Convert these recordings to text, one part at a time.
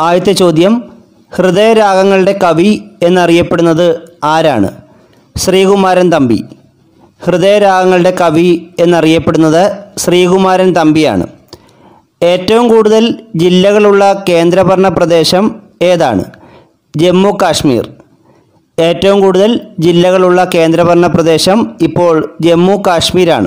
ആദ്യത്തെ ചോദ്യം ഹൃദയരാഗങ്ങളുടെ കവി എന്നറിയപ്പെടുന്നത് ആരാണ് ശ്രീകുമാരൻ തമ്പി ഹൃദയരാഗങ്ങളുടെ കവി എന്നറിയപ്പെടുന്നത് ശ്രീകുമാരൻ തമ്പിയാണ് ഏറ്റവും കൂടുതൽ ജില്ലകളുള്ള കേന്ദ്രഭരണ പ്രദേശം ഏതാണ് ജമ്മു കാശ്മീർ ഏറ്റവും കൂടുതൽ ജില്ലകളുള്ള കേന്ദ്രഭരണ പ്രദേശം ഇപ്പോൾ ജമ്മു കാശ്മീരാണ്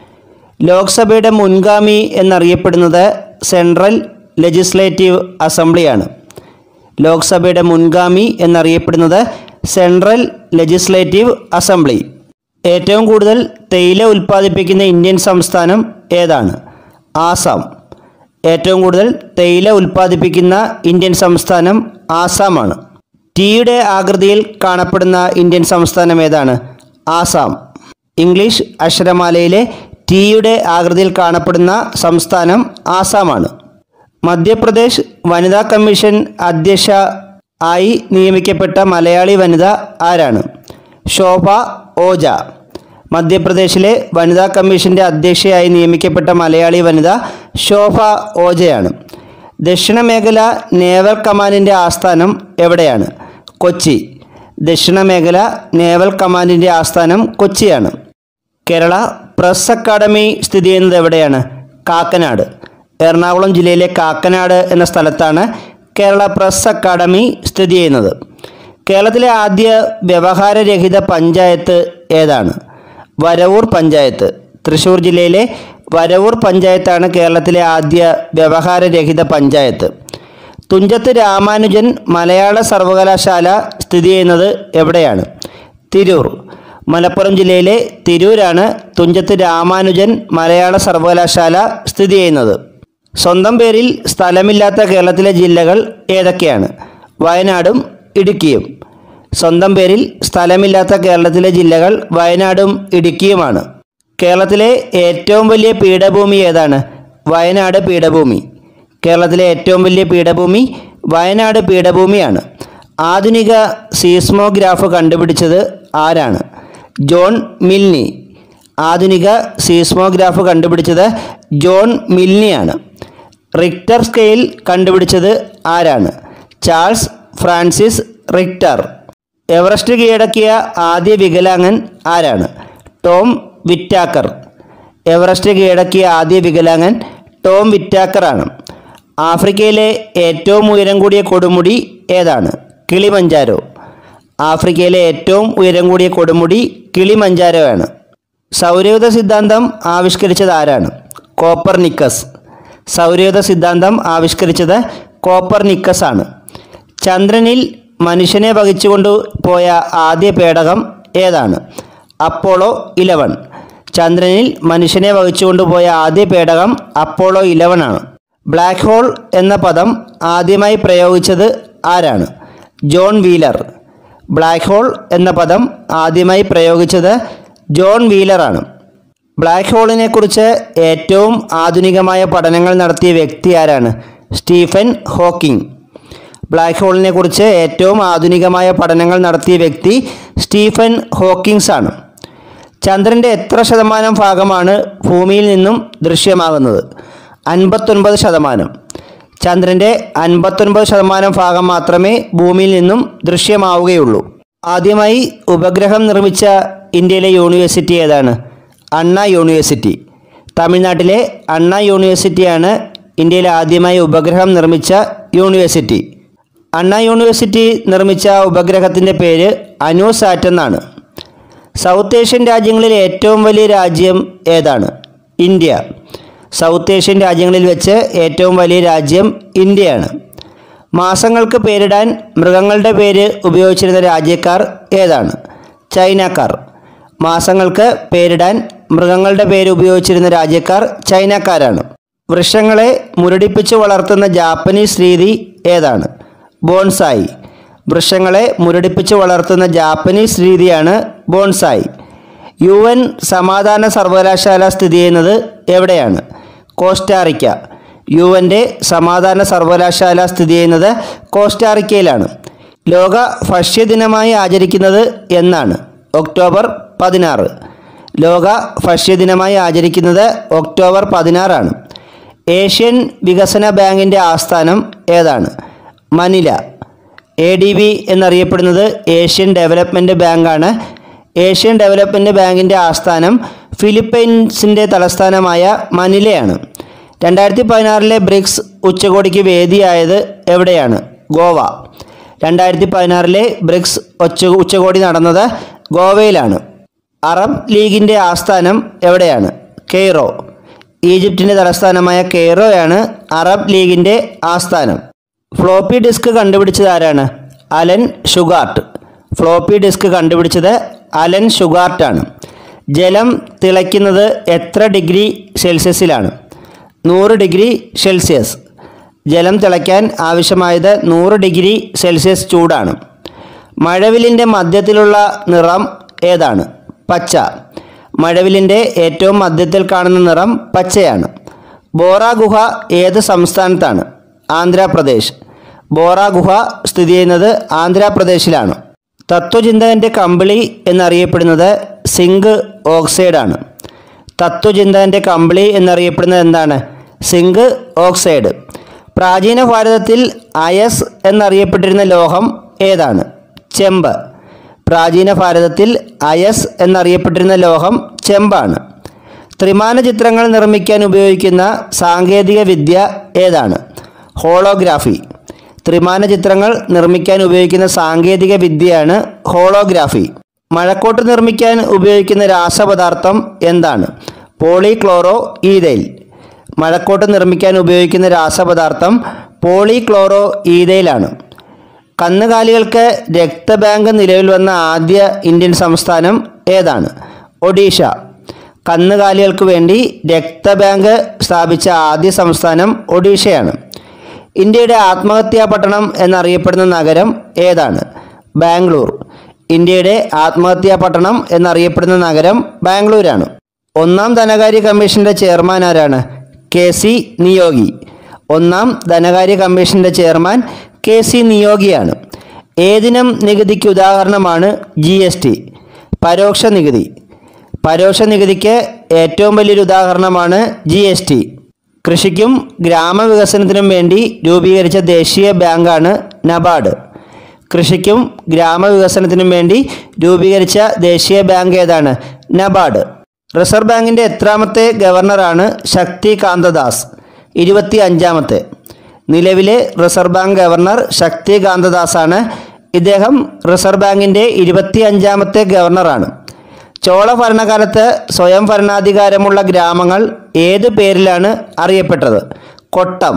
ലോക്സഭയുടെ മുൻഗാമി എന്നറിയപ്പെടുന്നത് സെൻട്രൽ ലെജിസ്ലേറ്റീവ് അസംബ്ലിയാണ് ലോക്സഭയുടെ മുൻഗാമി എന്നറിയപ്പെടുന്നത് സെൻട്രൽ ലെജിസ്ലേറ്റീവ് അസംബ്ലി ഏറ്റവും കൂടുതൽ തേയില ഉൽപ്പാദിപ്പിക്കുന്ന ഇന്ത്യൻ സംസ്ഥാനം ഏതാണ് ആസാം ഏറ്റവും കൂടുതൽ തേയില ഉൽപ്പാദിപ്പിക്കുന്ന ഇന്ത്യൻ സംസ്ഥാനം ആസാമാണ് ടീയുടെ ആകൃതിയിൽ കാണപ്പെടുന്ന ഇന്ത്യൻ സംസ്ഥാനം ഏതാണ് ആസാം ഇംഗ്ലീഷ് അക്ഷരമാലയിലെ ടീയുടെ ആകൃതിയിൽ കാണപ്പെടുന്ന സംസ്ഥാനം ആസാമാണ് മധ്യപ്രദേശ് വനിതാ കമ്മീഷൻ അധ്യക്ഷ ആയി നിയമിക്കപ്പെട്ട മലയാളി വനിത ആരാണ് ശോഭ ഓജ മധ്യപ്രദേശിലെ വനിതാ കമ്മീഷൻ്റെ അധ്യക്ഷയായി നിയമിക്കപ്പെട്ട മലയാളി വനിത ശോഭ ഓജയാണ് ദക്ഷിണ മേഖല നേവൽ കമാൻഡിൻ്റെ ആസ്ഥാനം എവിടെയാണ് കൊച്ചി ദക്ഷിണ മേഖല നേവൽ കമാൻഡിൻ്റെ ആസ്ഥാനം കൊച്ചിയാണ് കേരള പ്രസ് അക്കാദമി സ്ഥിതി ചെയ്യുന്നത് എവിടെയാണ് കാക്കനാട് എറണാകുളം ജില്ലയിലെ കാക്കനാട് എന്ന സ്ഥലത്താണ് കേരള പ്രസ് അക്കാദമി സ്ഥിതി ചെയ്യുന്നത് കേരളത്തിലെ ആദ്യ വ്യവഹാരരഹിത പഞ്ചായത്ത് ഏതാണ് വരവൂർ പഞ്ചായത്ത് തൃശ്ശൂർ ജില്ലയിലെ വരവൂർ പഞ്ചായത്താണ് കേരളത്തിലെ ആദ്യ വ്യവഹാരരഹിത പഞ്ചായത്ത് തുഞ്ചത്ത് രാമാനുജൻ മലയാള സർവകലാശാല സ്ഥിതി ചെയ്യുന്നത് എവിടെയാണ് തിരൂർ മലപ്പുറം ജില്ലയിലെ തിരൂരാണ് തുഞ്ചത്ത് രാമാനുജൻ മലയാള സർവകലാശാല സ്ഥിതി ചെയ്യുന്നത് സ്വന്തം പേരിൽ സ്ഥലമില്ലാത്ത കേരളത്തിലെ ജില്ലകൾ ഏതൊക്കെയാണ് വയനാടും ഇടുക്കിയും സ്വന്തം പേരിൽ സ്ഥലമില്ലാത്ത കേരളത്തിലെ ജില്ലകൾ വയനാടും ഇടുക്കിയുമാണ് കേരളത്തിലെ ഏറ്റവും വലിയ പീഠഭൂമി ഏതാണ് വയനാട് പീഠഭൂമി കേരളത്തിലെ ഏറ്റവും വലിയ പീഠഭൂമി വയനാട് പീഠഭൂമിയാണ് ആധുനിക സീസ്മോഗ്രാഫ് കണ്ടുപിടിച്ചത് ആരാണ് ജോൺ മിൽനി ആധുനിക സീസ്മോഗ്രാഫ് കണ്ടുപിടിച്ചത് ജോൺ മിൽനിയാണ് റിക്ടർ സ്കെയിൽ കണ്ടുപിടിച്ചത് ആരാണ് ചാൾസ് ഫ്രാൻസിസ് റിക്ടർ എവറസ്റ്റ് കീഴടക്കിയ ആദ്യ വികലാംഗൻ ആരാണ് ടോം വിറ്റാക്കർ എവറസ്റ്റ് കീഴടക്കിയ ആദ്യ വികലാംഗൻ ടോം വിറ്റാക്കറാണ് ആഫ്രിക്കയിലെ ഏറ്റവും ഉയരം കൂടിയ കൊടുമുടി ഏതാണ് കിളിമഞ്ചാരോ ആഫ്രിക്കയിലെ ഏറ്റവും ഉയരം കൂടിയ കൊടുമുടി കിളിമഞ്ചാരോ ആണ് സൗരയൂഥ സിദ്ധാന്തം ആവിഷ്കരിച്ചത് ആരാണ് കോപ്പർ നിക്കസ് സൗരയൂഥ സിദ്ധാന്തം ആവിഷ്കരിച്ചത് കോപ്പർ നിക്കസ് ആണ് ചന്ദ്രനിൽ മനുഷ്യനെ വഹിച്ചുകൊണ്ട് പോയ ആദ്യ പേടകം ഏതാണ് അപ്പോളോ ഇലവൻ ചന്ദ്രനിൽ മനുഷ്യനെ വഹിച്ചുകൊണ്ട് പോയ ആദ്യ പേടകം അപ്പോളോ ഇലവൻ ആണ് ബ്ലാക്ക് ഹോൾ എന്ന പദം ആദ്യമായി പ്രയോഗിച്ചത് ആരാണ് ജോൺ വീലർ ബ്ലാക്ക് ഹോൾ എന്ന പദം ആദ്യമായി പ്രയോഗിച്ചത് ജോൺ വീലറാണ് ബ്ലാക്ക് ഹോളിനെക്കുറിച്ച് ഏറ്റവും ആധുനികമായ പഠനങ്ങൾ നടത്തിയ വ്യക്തി ആരാണ് സ്റ്റീഫൻ ഹോക്കിംഗ് ബ്ലാക്ക് ഹോളിനെ കുറിച്ച് ഏറ്റവും ആധുനികമായ പഠനങ്ങൾ നടത്തിയ വ്യക്തി സ്റ്റീഫൻ ഹോക്കിങ്സ് ആണ് ചന്ദ്രൻ്റെ എത്ര ശതമാനം ഭാഗമാണ് ഭൂമിയിൽ നിന്നും ദൃശ്യമാകുന്നത് അൻപത്തൊൻപത് ശതമാനം ചന്ദ്രൻ്റെ അൻപത്തൊൻപത് ശതമാനം ഭാഗം മാത്രമേ ഭൂമിയിൽ നിന്നും ദൃശ്യമാവുകയുള്ളൂ ആദ്യമായി ഉപഗ്രഹം നിർമ്മിച്ച ഇന്ത്യയിലെ യൂണിവേഴ്സിറ്റി ഏതാണ് അണ്ണ യൂണിവേഴ്സിറ്റി തമിഴ്നാട്ടിലെ അണ്ണ യൂണിവേഴ്സിറ്റിയാണ് ഇന്ത്യയിൽ ആദ്യമായി ഉപഗ്രഹം നിർമ്മിച്ച യൂണിവേഴ്സിറ്റി അണ്ണ യൂണിവേഴ്സിറ്റി നിർമ്മിച്ച ഉപഗ്രഹത്തിൻ്റെ പേര് അനുസാറ്റ് എന്നാണ് സൗത്ത് ഏഷ്യൻ രാജ്യങ്ങളിൽ ഏറ്റവും വലിയ രാജ്യം ഏതാണ് ഇന്ത്യ സൗത്ത് ഏഷ്യൻ രാജ്യങ്ങളിൽ വെച്ച് ഏറ്റവും വലിയ രാജ്യം ഇന്ത്യയാണ് മാസങ്ങൾക്ക് പേരിടാൻ മൃഗങ്ങളുടെ പേര് ഉപയോഗിച്ചിരുന്ന രാജ്യക്കാർ ഏതാണ് ചൈനക്കാർ മാസങ്ങൾക്ക് പേരിടാൻ മൃഗങ്ങളുടെ പേര് ഉപയോഗിച്ചിരുന്ന രാജ്യക്കാർ ചൈനക്കാരാണ് വൃക്ഷങ്ങളെ മുരടിപ്പിച്ച് വളർത്തുന്ന ജാപ്പനീസ് രീതി ഏതാണ് ബോൺസായി വൃക്ഷങ്ങളെ മുരടിപ്പിച്ച് വളർത്തുന്ന ജാപ്പനീസ് രീതിയാണ് ബോൺസായി യു എൻ സമാധാന സർവകലാശാല സ്ഥിതി ചെയ്യുന്നത് എവിടെയാണ് കോസ്റ്റാറിക്ക യു എൻ്റെ സമാധാന സർവകലാശാല സ്ഥിതി ചെയ്യുന്നത് കോസ്റ്റാറിക്കയിലാണ് ലോക ഭക്ഷ്യദിനമായി ആചരിക്കുന്നത് എന്നാണ് ഒക്ടോബർ പതിനാറ് ലോക ഭക്ഷ്യദിനമായി ആചരിക്കുന്നത് ഒക്ടോബർ പതിനാറാണ് ഏഷ്യൻ വികസന ബാങ്കിൻ്റെ ആസ്ഥാനം ഏതാണ് മനില എ ഡി ബി എന്നറിയപ്പെടുന്നത് ഏഷ്യൻ ഡെവലപ്മെൻറ്റ് ബാങ്കാണ് ഏഷ്യൻ ഡെവലപ്മെൻറ്റ് ബാങ്കിൻ്റെ ആസ്ഥാനം ഫിലിപ്പൈൻസിൻ്റെ തലസ്ഥാനമായ മനിലയാണ് രണ്ടായിരത്തി പതിനാറിലെ ബ്രിക്സ് ഉച്ചകോടിക്ക് വേദിയായത് എവിടെയാണ് ഗോവ രണ്ടായിരത്തി പതിനാറിലെ ബ്രിക്സ് ഉച്ച ഉച്ചകോടി നടന്നത് ഗോവയിലാണ് അറബ് ലീഗിൻ്റെ ആസ്ഥാനം എവിടെയാണ് കെയ്റോ ഈജിപ്തിൻ്റെ തലസ്ഥാനമായ കെയ്റോയാണ് അറബ് ലീഗിൻ്റെ ആസ്ഥാനം ഫ്ലോപ്പി ഡിസ്ക് കണ്ടുപിടിച്ചത് ആരാണ് അലൻ ഷുഗാർട്ട് ഫ്ലോപ്പി ഡിസ്ക് കണ്ടുപിടിച്ചത് അലൻ ഷുഗാർട്ടാണ് ജലം തിളയ്ക്കുന്നത് എത്ര ഡിഗ്രി സെൽഷ്യസിലാണ് നൂറ് ഡിഗ്രി സെൽഷ്യസ് ജലം തിളയ്ക്കാൻ ആവശ്യമായത് നൂറ് ഡിഗ്രി സെൽഷ്യസ് ചൂടാണ് മഴവിലിൻ്റെ മധ്യത്തിലുള്ള നിറം ഏതാണ് പച്ച മഴവിലിൻ്റെ ഏറ്റവും മധ്യത്തിൽ കാണുന്ന നിറം പച്ചയാണ് ബോറ ഗുഹ ഏത് സംസ്ഥാനത്താണ് ആന്ധ്രാപ്രദേശ് ബോറ ഗുഹ സ്ഥിതി ചെയ്യുന്നത് ആന്ധ്രാപ്രദേശിലാണ് തത്വചിന്തകൻ്റെ കമ്പിളി എന്നറിയപ്പെടുന്നത് സിങ്ക് ഓക്സൈഡാണ് തത്വചിന്തകൻ്റെ കമ്പിളി എന്നറിയപ്പെടുന്നത് എന്താണ് സിങ്ക് ഓക്സൈഡ് പ്രാചീന ഭാരതത്തിൽ അയസ് എന്നറിയപ്പെട്ടിരുന്ന ലോഹം ഏതാണ് ചെമ്പ് പ്രാചീന ഭാരതത്തിൽ അയസ് എന്നറിയപ്പെട്ടിരുന്ന ലോഹം ചെമ്പാണ് ത്രിമാന ചിത്രങ്ങൾ നിർമ്മിക്കാൻ ഉപയോഗിക്കുന്ന സാങ്കേതിക വിദ്യ ഏതാണ് ഹോളോഗ്രാഫി ത്രിമാന ചിത്രങ്ങൾ നിർമ്മിക്കാൻ ഉപയോഗിക്കുന്ന സാങ്കേതിക വിദ്യയാണ് ഹോളോഗ്രാഫി മഴക്കോട്ട് നിർമ്മിക്കാൻ ഉപയോഗിക്കുന്ന രാസപദാർത്ഥം എന്താണ് പോളിക്ലോറോ ഈതൈൽ മഴക്കോട്ട് നിർമ്മിക്കാൻ ഉപയോഗിക്കുന്ന രാസപദാർത്ഥം പോളിക്ലോറോ ഈതൈലാണ് കന്നുകാലികൾക്ക് രക്തബാങ്ക് നിലവിൽ വന്ന ആദ്യ ഇന്ത്യൻ സംസ്ഥാനം ഏതാണ് ഒഡീഷ കന്നുകാലികൾക്ക് വേണ്ടി രക്തബാങ്ക് സ്ഥാപിച്ച ആദ്യ സംസ്ഥാനം ഒഡീഷയാണ് ഇന്ത്യയുടെ ആത്മഹത്യാ പട്ടണം എന്നറിയപ്പെടുന്ന നഗരം ഏതാണ് ബാംഗ്ലൂർ ഇന്ത്യയുടെ ആത്മഹത്യാ പട്ടണം എന്നറിയപ്പെടുന്ന നഗരം ബാംഗ്ലൂരാണ് ഒന്നാം ധനകാര്യ കമ്മീഷന്റെ ചെയർമാൻ ആരാണ് കെ സി നിയോഗി ഒന്നാം ധനകാര്യ കമ്മീഷന്റെ ചെയർമാൻ കെ സി നിയോഗിയാണ് ഏതിനം നികുതിക്ക് ഉദാഹരണമാണ് ജി എസ് ടി പരോക്ഷ നികുതി പരോക്ഷ നികുതിക്ക് ഏറ്റവും വലിയൊരു ഉദാഹരണമാണ് ജി എസ് ടി കൃഷിക്കും ഗ്രാമവികസനത്തിനും വേണ്ടി രൂപീകരിച്ച ദേശീയ ബാങ്കാണ് നബാർഡ് കൃഷിക്കും ഗ്രാമവികസനത്തിനും വേണ്ടി രൂപീകരിച്ച ദേശീയ ബാങ്ക് ഏതാണ് നബാർഡ് റിസർവ് ബാങ്കിൻ്റെ എത്രാമത്തെ ഗവർണറാണ് ശക്തി കാന്തദാസ് ഇരുപത്തി അഞ്ചാമത്തെ നിലവിലെ റിസർവ് ബാങ്ക് ഗവർണർ ശക്തി കാന്തദാസാണ് ഇദ്ദേഹം റിസർവ് ബാങ്കിൻ്റെ ഇരുപത്തി അഞ്ചാമത്തെ ഗവർണറാണ് ചോള ഭരണകാലത്ത് സ്വയം ഭരണാധികാരമുള്ള ഗ്രാമങ്ങൾ ഏത് പേരിലാണ് അറിയപ്പെട്ടത് കൊട്ടം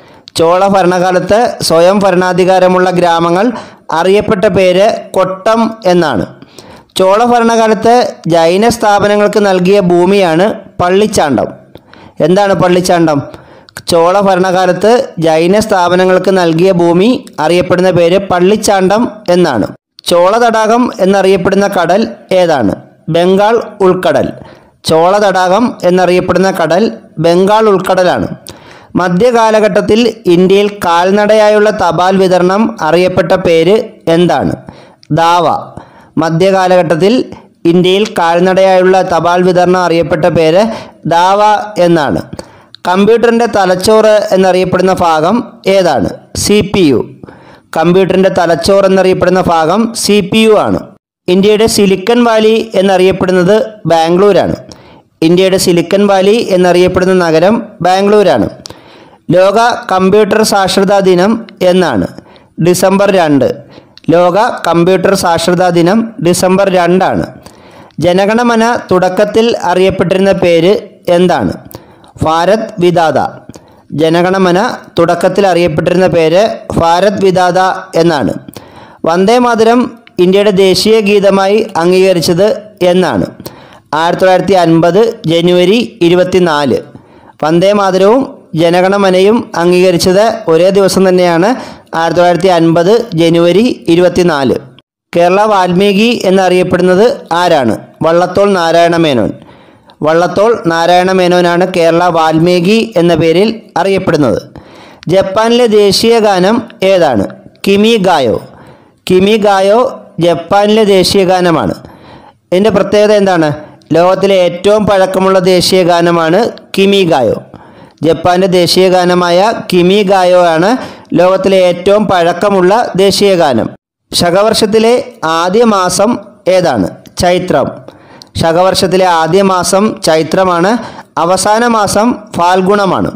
ചോള ഭരണകാലത്ത് സ്വയം ഭരണാധികാരമുള്ള ഗ്രാമങ്ങൾ അറിയപ്പെട്ട പേര് കൊട്ടം എന്നാണ് ചോള ഭരണകാലത്ത് ജൈന സ്ഥാപനങ്ങൾക്ക് നൽകിയ ഭൂമിയാണ് പള്ളിച്ചാണ്ടം എന്താണ് പള്ളിച്ചാണ്ടം ചോള ഭരണകാലത്ത് ജൈന സ്ഥാപനങ്ങൾക്ക് നൽകിയ ഭൂമി അറിയപ്പെടുന്ന പേര് പള്ളിച്ചാണ്ടം എന്നാണ് ചോള തടാകം എന്നറിയപ്പെടുന്ന കടൽ ഏതാണ് ബംഗാൾ ഉൾക്കടൽ ചോള തടാകം എന്നറിയപ്പെടുന്ന കടൽ ബംഗാൾ ഉൾക്കടലാണ് മധ്യകാലഘട്ടത്തിൽ ഇന്ത്യയിൽ കാൽനടയായുള്ള തപാൽ വിതരണം അറിയപ്പെട്ട പേര് എന്താണ് ദാവ മധ്യകാലഘട്ടത്തിൽ ഇന്ത്യയിൽ കാൽനടയായുള്ള തപാൽ വിതരണം അറിയപ്പെട്ട പേര് ദാവ എന്നാണ് കമ്പ്യൂട്ടറിൻ്റെ തലച്ചോറ് എന്നറിയപ്പെടുന്ന ഭാഗം ഏതാണ് സി പി യു കമ്പ്യൂട്ടറിൻ്റെ തലച്ചോറ് എന്നറിയപ്പെടുന്ന ഭാഗം സി പി യു ആണ് ഇന്ത്യയുടെ സിലിക്കൺ വാലി എന്നറിയപ്പെടുന്നത് ബാംഗ്ലൂരാണ് ഇന്ത്യയുടെ സിലിക്കൺ വാലി എന്നറിയപ്പെടുന്ന നഗരം ബാംഗ്ലൂരാണ് ലോക കമ്പ്യൂട്ടർ സാക്ഷരതാ ദിനം എന്നാണ് ഡിസംബർ രണ്ട് ലോക കമ്പ്യൂട്ടർ സാക്ഷരതാ ദിനം ഡിസംബർ രണ്ടാണ് ജനഗണമന തുടക്കത്തിൽ അറിയപ്പെട്ടിരുന്ന പേര് എന്താണ് ഭാരത് വിദാത ജനഗണമന തുടക്കത്തിൽ അറിയപ്പെട്ടിരുന്ന പേര് ഭാരത് വിദാത എന്നാണ് വന്ദേ മാതരം ഇന്ത്യയുടെ ദേശീയ ഗീതമായി അംഗീകരിച്ചത് എന്നാണ് ആയിരത്തി തൊള്ളായിരത്തി അൻപത് ജനുവരി ഇരുപത്തിനാല് വന്ദേ മാതരവും ജനഗണമനയും അംഗീകരിച്ചത് ഒരേ ദിവസം തന്നെയാണ് ആയിരത്തി തൊള്ളായിരത്തി അൻപത് ജനുവരി ഇരുപത്തിനാല് കേരള വാൽമീകി എന്നറിയപ്പെടുന്നത് ആരാണ് വള്ളത്തോൾ നാരായണ മേനോൻ വള്ളത്തോൾ നാരായണ മേനോനാണ് കേരള വാൽമീകി എന്ന പേരിൽ അറിയപ്പെടുന്നത് ജപ്പാനിലെ ദേശീയ ഗാനം ഏതാണ് കിമി ഗായോ കിമി ഗായോ ജപ്പാനിലെ ദേശീയ ഗാനമാണ് ഇതിൻ്റെ പ്രത്യേകത എന്താണ് ലോകത്തിലെ ഏറ്റവും പഴക്കമുള്ള ദേശീയ ഗാനമാണ് കിമി ഗായോ ജപ്പാന്റെ ദേശീയ ഗാനമായ കിമി ഗായോ ആണ് ലോകത്തിലെ ഏറ്റവും പഴക്കമുള്ള ദേശീയ ഗാനം ശകവർഷത്തിലെ ആദ്യ മാസം ഏതാണ് ചൈത്രം ശകവർഷത്തിലെ ആദ്യ മാസം ചൈത്രമാണ് അവസാന മാസം ഫാൽഗുണമാണ്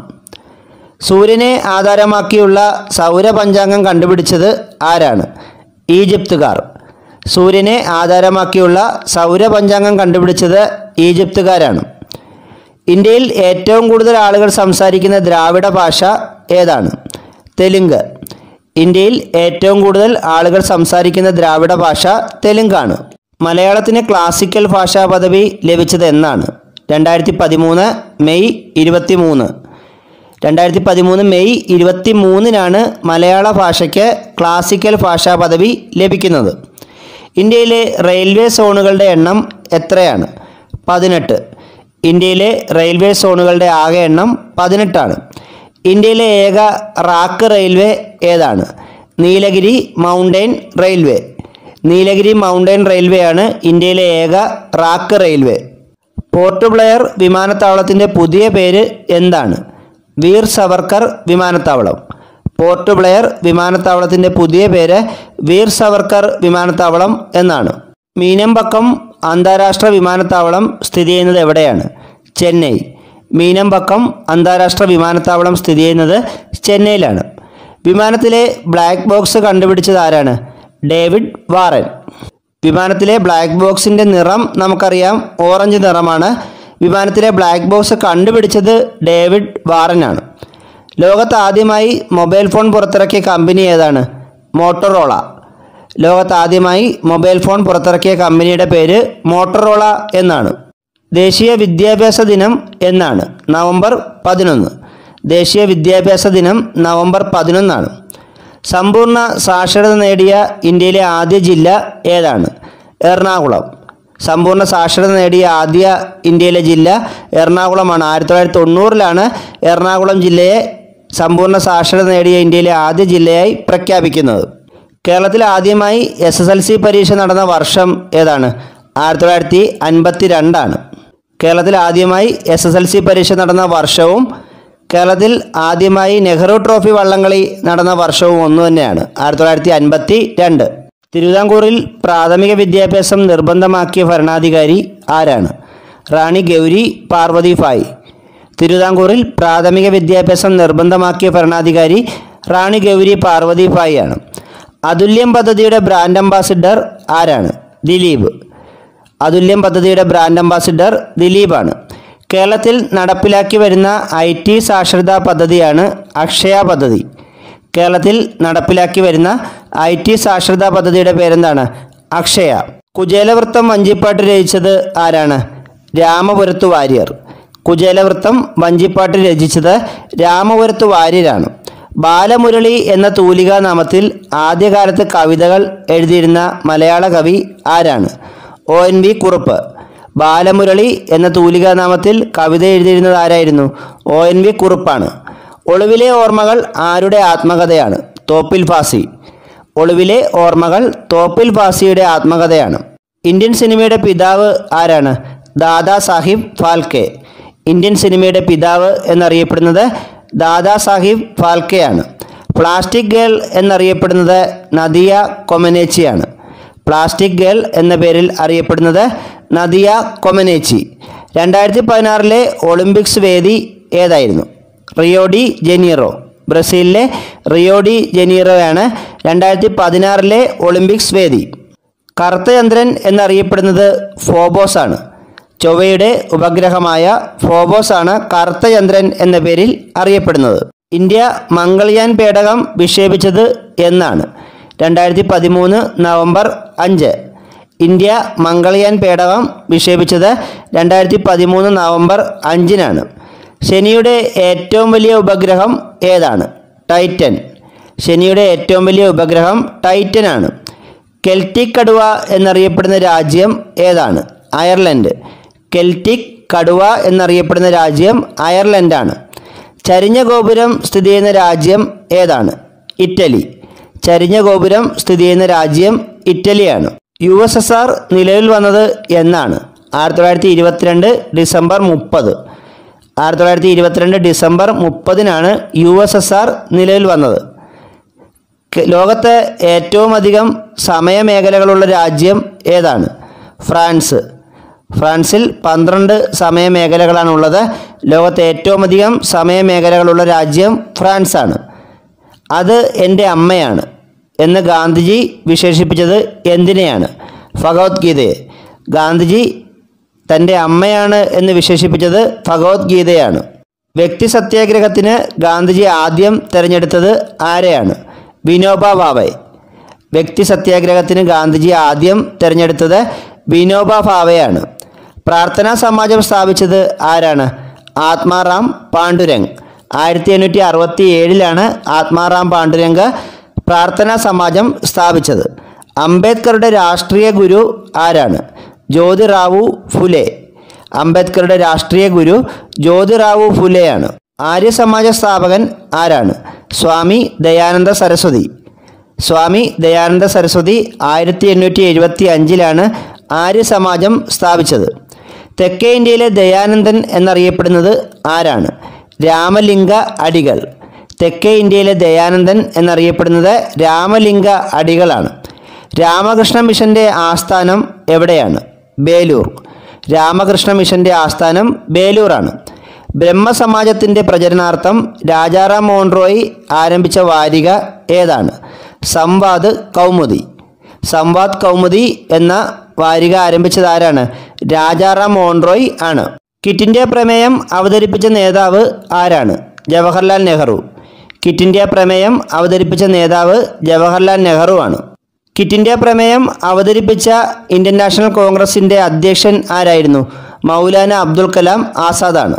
സൂര്യനെ ആധാരമാക്കിയുള്ള സൗരപഞ്ചാംഗം കണ്ടുപിടിച്ചത് ആരാണ് ഈജിപ്തുകാർ സൂര്യനെ ആധാരമാക്കിയുള്ള സൗരപഞ്ചാംഗം കണ്ടുപിടിച്ചത് ഈജിപ്തുകാരാണ് ഇന്ത്യയിൽ ഏറ്റവും കൂടുതൽ ആളുകൾ സംസാരിക്കുന്ന ദ്രാവിഡ ഭാഷ ഏതാണ് തെലുങ്ക് ഇന്ത്യയിൽ ഏറ്റവും കൂടുതൽ ആളുകൾ സംസാരിക്കുന്ന ദ്രാവിഡ ഭാഷ തെലുങ്കാണ് മലയാളത്തിന് ക്ലാസിക്കൽ ഭാഷാ പദവി ലഭിച്ചത് എന്നാണ് രണ്ടായിരത്തി പതിമൂന്ന് മെയ് ഇരുപത്തി മൂന്ന് രണ്ടായിരത്തി പതിമൂന്ന് മെയ് ഇരുപത്തി മൂന്നിനാണ് മലയാള ഭാഷയ്ക്ക് ക്ലാസിക്കൽ ഭാഷാ പദവി ലഭിക്കുന്നത് ഇന്ത്യയിലെ റെയിൽവേ സോണുകളുടെ എണ്ണം എത്രയാണ് പതിനെട്ട് ഇന്ത്യയിലെ റെയിൽവേ സോണുകളുടെ ആകെ എണ്ണം പതിനെട്ടാണ് ഇന്ത്യയിലെ ഏക റാക്ക് റെയിൽവേ ഏതാണ് Nilgiri mountain railway Nilgiri mountain railway ആണ് ഇന്ത്യയിലെ ഏക റാക്ക് റെയിൽവേ പോർട്ട് ബ്ലെയർ വിമാനത്താവളത്തിൻ്റെ പുതിയ പേര് എന്താണ് വീർ സവർക്കർ വിമാനത്താവളം പോർട്ട് ബ്ലെയർ വിമാനത്താവളത്തിൻ്റെ പുതിയ പേര് വീർ സവർക്കർ വിമാനത്താവളം എന്നാണ് മീനമ്പക്കം അന്താരാഷ്ട്ര വിമാനത്താവളം സ്ഥിതി ചെയ്യുന്നത് എവിടെയാണ് ചെന്നൈ മീനമ്പക്കം അന്താരാഷ്ട്ര വിമാനത്താവളം സ്ഥിതി ചെയ്യുന്നത് ചെന്നൈയിലാണ് വിമാനത്തിലെ ബ്ലാക്ക് ബോക്സ് കണ്ടുപിടിച്ചത് ആരാണ് ഡേവിഡ് വാറൻ വിമാനത്തിലെ ബ്ലാക്ക് ബോക്സിൻ്റെ നിറം നമുക്കറിയാം ഓറഞ്ച് നിറമാണ് വിമാനത്തിലെ ബ്ലാക്ക് ബോക്സ് കണ്ടുപിടിച്ചത് ഡേവിഡ് വാറനാണ് ലോകത്ത് ആദ്യമായി മൊബൈൽ ഫോൺ പുറത്തിറക്കിയ കമ്പനി ഏതാണ് മോട്ടോറോള ലോകത്ത് ആദ്യമായി മൊബൈൽ ഫോൺ പുറത്തിറക്കിയ കമ്പനിയുടെ പേര് മോട്ടോറോള എന്നാണ് ദേശീയ വിദ്യാഭ്യാസ ദിനം എന്നാണ് നവംബർ പതിനൊന്ന് ദേശീയ വിദ്യാഭ്യാസ ദിനം നവംബർ പതിനൊന്നാണ് സമ്പൂർണ്ണ സാക്ഷരത നേടിയ ഇന്ത്യയിലെ ആദ്യ ജില്ല ഏതാണ് എറണാകുളം സമ്പൂർണ്ണ സാക്ഷരത നേടിയ ആദ്യ ഇന്ത്യയിലെ ജില്ല എറണാകുളമാണ് ആയിരത്തി തൊള്ളായിരത്തി തൊണ്ണൂറിലാണ് എറണാകുളം ജില്ലയെ സമ്പൂർണ്ണ സാക്ഷരത നേടിയ ഇന്ത്യയിലെ ആദ്യ ജില്ലയായി പ്രഖ്യാപിക്കുന്നത് കേരളത്തിൽ ആദ്യമായി എസ് എസ് എൽ സി പരീക്ഷ നടന്ന വർഷം ഏതാണ് ആയിരത്തി തൊള്ളായിരത്തി അൻപത്തി രണ്ടാണ് കേരളത്തിൽ ആദ്യമായി എസ് എസ് എൽ സി പരീക്ഷ നടന്ന വർഷവും കേരളത്തിൽ ആദ്യമായി നെഹ്റു ട്രോഫി വള്ളംകളി നടന്ന വർഷവും ഒന്നു തന്നെയാണ് ആയിരത്തി തൊള്ളായിരത്തി അൻപത്തി രണ്ട് തിരുവിതാംകൂറിൽ പ്രാഥമിക വിദ്യാഭ്യാസം നിർബന്ധമാക്കിയ ഭരണാധികാരി ആരാണ് റാണി ഗൗരി പാർവതി ഫായ് തിരുവിതാംകൂറിൽ പ്രാഥമിക വിദ്യാഭ്യാസം നിർബന്ധമാക്കിയ ഭരണാധികാരി റാണി ഗൗരി പാർവതി ഫായ് ആണ് അതുല്യം പദ്ധതിയുടെ ബ്രാൻഡ് അംബാസിഡർ ആരാണ് ദിലീപ് അതുല്യം പദ്ധതിയുടെ ബ്രാൻഡ് അംബാസിഡർ ദിലീപാണ് കേരളത്തിൽ നടപ്പിലാക്കി വരുന്ന ഐ ടി സാക്ഷരതാ പദ്ധതിയാണ് അക്ഷയ പദ്ധതി കേരളത്തിൽ നടപ്പിലാക്കി വരുന്ന ഐ ടി സാക്ഷരതാ പദ്ധതിയുടെ പേരെന്താണ് അക്ഷയ കുചേലവൃത്തം വഞ്ചിപ്പാട്ട് രചിച്ചത് ആരാണ് രാമപുരത്ത് വാര്യർ കുചേലവൃത്തം വഞ്ചിപ്പാട്ട് രചിച്ചത് രാമപുരത്ത് വാര്യരാണ് ബാലമുരളി എന്ന തൂലികാ നാമത്തിൽ ആദ്യകാലത്ത് കവിതകൾ എഴുതിയിരുന്ന മലയാള കവി ആരാണ് O N V Kurup Balamurali എന്ന തൂലികാ നാമത്തിൽ കവിത എഴുതിയിരുന്നത് ആരായിരുന്നു ഒ എൻ വി കുറുപ്പാണ് ഒളിവിലെ ഓർമ്മകൾ ആരുടെ ആത്മകഥയാണ് തോപ്പിൽ ഫാസി ഒളിവിലെ ഓർമ്മകൾ തോപ്പിൽ ഫാസിയുടെ ആത്മകഥയാണ് ഇന്ത്യൻ സിനിമയുടെ പിതാവ് ആരാണ് ദാദാ സാഹിബ് ഫാൽക്കെ ഇന്ത്യൻ സിനിമയുടെ പിതാവ് എന്നറിയപ്പെടുന്നത് ദാദാ സാഹിബ് ഫാൽക്കെയാണ് പ്ലാസ്റ്റിക് ഗേൾ എന്നറിയപ്പെടുന്നത് നദിയ കൊമനേച്ചിയാണ് പ്ലാസ്റ്റിക് ഗേൾ എന്ന പേരിൽ അറിയപ്പെടുന്നത് നദിയ കൊമനേച്ചി രണ്ടായിരത്തി പതിനാറിലെ ഒളിമ്പിക്സ് വേദി ഏതായിരുന്നു റിയോ ഡി ജനീറോ ബ്രസീലിലെ റിയോ ഡി ജനീറോയാണ് രണ്ടായിരത്തി പതിനാറിലെ ഒളിമ്പിക്സ് വേദി കറുത്ത ചന്ദ്രൻ എന്നറിയപ്പെടുന്നത് ഫോബോസ് ആണ് ചൊവ്വയുടെ ഉപഗ്രഹമായ ഫോബോസ് ആണ് കറുത്ത ചന്ദ്രൻ എന്ന പേരിൽ അറിയപ്പെടുന്നത് ഇന്ത്യ മംഗൾയാൻ പേടകം വിക്ഷേപിച്ചത് എന്നാണ് രണ്ടായിരത്തി പതിമൂന്ന് നവംബർ അഞ്ച് ഇന്ത്യ മംഗൾയാൻ പേടകം വിക്ഷേപിച്ചത് രണ്ടായിരത്തി പതിമൂന്ന് നവംബർ അഞ്ചിനാണ് ശനിയുടെ ഏറ്റവും വലിയ ഉപഗ്രഹം ഏതാണ് ടൈറ്റൻ ശനിയുടെ ഏറ്റവും വലിയ ഉപഗ്രഹം ടൈറ്റൻ ആണ് കെൽറ്റിക് കടുവ എന്നറിയപ്പെടുന്ന രാജ്യം ഏതാണ് അയർലൻഡ് കെൽറ്റിക് കടുവ എന്നറിയപ്പെടുന്ന രാജ്യം അയർലൻഡാണ് ചരിഞ്ഞ ഗോപുരം സ്ഥിതി ചെയ്യുന്ന രാജ്യം ഏതാണ് ഇറ്റലി ചരിഞ്ഞ ഗോപുരം സ്ഥിതി ചെയ്യുന്ന രാജ്യം ഇറ്റലിയാണ് യു എസ് എസ് ആർ നിലവിൽ വന്നത് എന്നാണ് ആയിരത്തി തൊള്ളായിരത്തി ഇരുപത്തിരണ്ട് ഡിസംബർ മുപ്പത് ആയിരത്തി തൊള്ളായിരത്തി ഇരുപത്തിരണ്ട് ഡിസംബർ മുപ്പതിനാണ് യു എസ് എസ് ആർ നിലവിൽ വന്നത് ക- ലോകത്തെ ഏറ്റവും അധികം സമയമേഖലകളുള്ള രാജ്യം ഏതാണ് ഫ്രാൻസ് ഫ്രാൻസിൽ പന്ത്രണ്ട് സമയമേഖലകളാണുള്ളത് ലോകത്തെ ഏറ്റവും അധികം സമയമേഖലകളുള്ള രാജ്യം ഫ്രാൻസാണ് അത് എൻ്റെ അമ്മയാണ് എന്ന് ഗാന്ധിജി വിശേഷിപ്പിച്ചത് എന്തിനെയാണ് ഭഗവത്ഗീതയെ ഗാന്ധിജി തൻ്റെ അമ്മയാണ് എന്ന് വിശേഷിപ്പിച്ചത് ഭഗവത്ഗീതയാണ് വ്യക്തി സത്യാഗ്രഹത്തിന് ഗാന്ധിജി ആദ്യം തിരഞ്ഞെടുത്തത് ആരെയാണ് വിനോബ ഭാവെ വ്യക്തി സത്യാഗ്രഹത്തിന് ഗാന്ധിജി ആദ്യം തിരഞ്ഞെടുത്തത് വിനോബ ഭാവെയാണ് പ്രാർത്ഥനാ സമാജം സ്ഥാപിച്ചത് ആരാണ് ആത്മാറാം പാണ്ഡുരംഗ് ആയിരത്തി എണ്ണൂറ്റി അറുപത്തി ഏഴിലാണ് ആത്മാറാം പാണ്ഡുരംഗ് പ്രാർത്ഥനാ സമാജം സ്ഥാപിച്ചത് അംബേദ്കറുടെ രാഷ്ട്രീയ ഗുരു ആരാണ് ജ്യോതിറാവു ഫുലെ അംബേദ്കറുടെ രാഷ്ട്രീയ ഗുരു ജ്യോതിറാവു ഫുലെയാണ് ആര്യസമാജ സ്ഥാപകൻ ആരാണ് സ്വാമി ദയാനന്ദ സരസ്വതി സ്വാമി ദയാനന്ദ സരസ്വതി ആയിരത്തി എണ്ണൂറ്റി എഴുപത്തി അഞ്ചിലാണ് ആര്യസമാജം സ്ഥാപിച്ചത് തെക്കേ ഇന്ത്യയിലെ ദയാനന്ദൻ എന്നറിയപ്പെടുന്നത് ആരാണ് രാമലിംഗ അടികൾ തെക്കേ ഇന്ത്യയിലെ ദയാനന്ദൻ എന്നറിയപ്പെടുന്നത് രാമലിംഗ അടികളാണ് രാമകൃഷ്ണ മിഷൻ്റെ ആസ്ഥാനം എവിടെയാണ് ബേലൂർ രാമകൃഷ്ണ മിഷൻ്റെ ആസ്ഥാനം ബേലൂറാണ് ബ്രഹ്മസമാജത്തിൻ്റെ പ്രചരണാർത്ഥം രാജാറാം മോഹൻ റോയ് ആരംഭിച്ച വാരിക ഏതാണ് സംവാദ് കൗമുദി സംവാദ് കൗമുദി എന്ന വാരിക ആരംഭിച്ചത് ആരാണ് രാജാറാം മോഹൻ റോയ് ആണ് കിറ്റ് ഇന്ത്യ പ്രമേയം അവതരിപ്പിച്ച നേതാവ് ആരാണ് ജവഹർലാൽ നെഹ്റു കിറ്റ് ഇന്ത്യ പ്രമേയം അവതരിപ്പിച്ച നേതാവ് ജവഹർലാൽ നെഹ്റു ആണ് കിറ്റ് ഇന്ത്യ പ്രമേയം അവതരിപ്പിച്ച ഇന്ത്യൻ നാഷണൽ കോൺഗ്രസിൻ്റെ അധ്യക്ഷൻ ആരായിരുന്നു മൗലാന അബ്ദുൽ കലാം ആസാദാണ്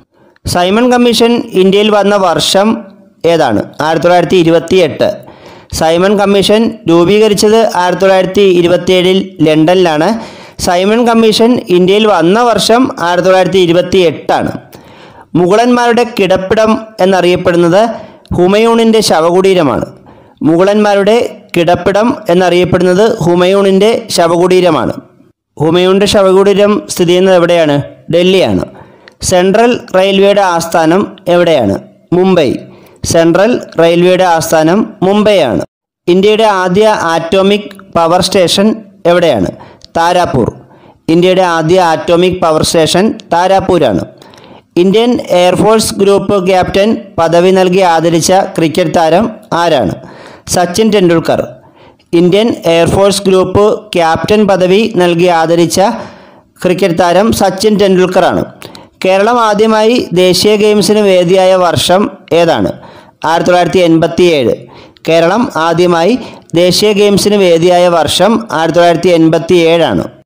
സൈമൺ കമ്മീഷൻ ഇന്ത്യയിൽ വന്ന വർഷം ഏതാണ് ആയിരത്തി തൊള്ളായിരത്തി ഇരുപത്തി എട്ട് സൈമൺ കമ്മീഷൻ രൂപീകരിച്ചത് ആയിരത്തി തൊള്ളായിരത്തി ഇരുപത്തിയേഴിൽ ലണ്ടനിലാണ് സൈമൺ കമ്മീഷൻ ഇന്ത്യയിൽ വന്ന വർഷം ആയിരത്തി തൊള്ളായിരത്തി ഇരുപത്തി എട്ടാണ് മുഗളന്മാരുടെ കിടപ്പിടം എന്നറിയപ്പെടുന്നത് ഹുമയൂണിൻ്റെ ശവകുടീരമാണ് മുഗളന്മാരുടെ കിടപ്പിടം എന്നറിയപ്പെടുന്നത് ഹുമയൂണിൻ്റെ ശവകുടീരമാണ് ഹുമയൂണിൻ്റെ ശവകുടീരം സ്ഥിതി ചെയ്യുന്നത് എവിടെയാണ് ഡൽഹിയാണ് സെൻട്രൽ റെയിൽവേയുടെ ആസ്ഥാനം എവിടെയാണ് മുംബൈ സെൻട്രൽ റെയിൽവേയുടെ ആസ്ഥാനം മുംബൈയാണ് ഇന്ത്യയുടെ ആദ്യ ആറ്റോമിക് പവർ സ്റ്റേഷൻ എവിടെയാണ് താരാപൂർ ഇന്ത്യയുടെ ആദ്യ ആറ്റോമിക് പവർ സ്റ്റേഷൻ താരാപൂരാണ് ഇന്ത്യൻ എയർഫോഴ്സ് ഗ്രൂപ്പ് ക്യാപ്റ്റൻ പദവി നൽകി ആദരിച്ച ക്രിക്കറ്റ് താരം ആരാണ് Sachin Tendulkar Indian air force group captain പദവി നൽകി ആദരിച്ച ക്രിക്കറ്റ് താരം സച്ചിൻ ടെണ്ടുൽക്കറാണ് കേരളം ആദ്യമായി ദേശീയ ഗെയിംസിന് വേദിയായ വർഷം ഏതാണ് ആയിരത്തി തൊള്ളായിരത്തി എൺപത്തി ഏഴ് കേരളം ആദ്യമായി ദേശീയ ഗെയിംസിന് വേദിയായ വർഷം ആയിരത്തി തൊള്ളായിരത്തി എൺപത്തി ഏഴാണ്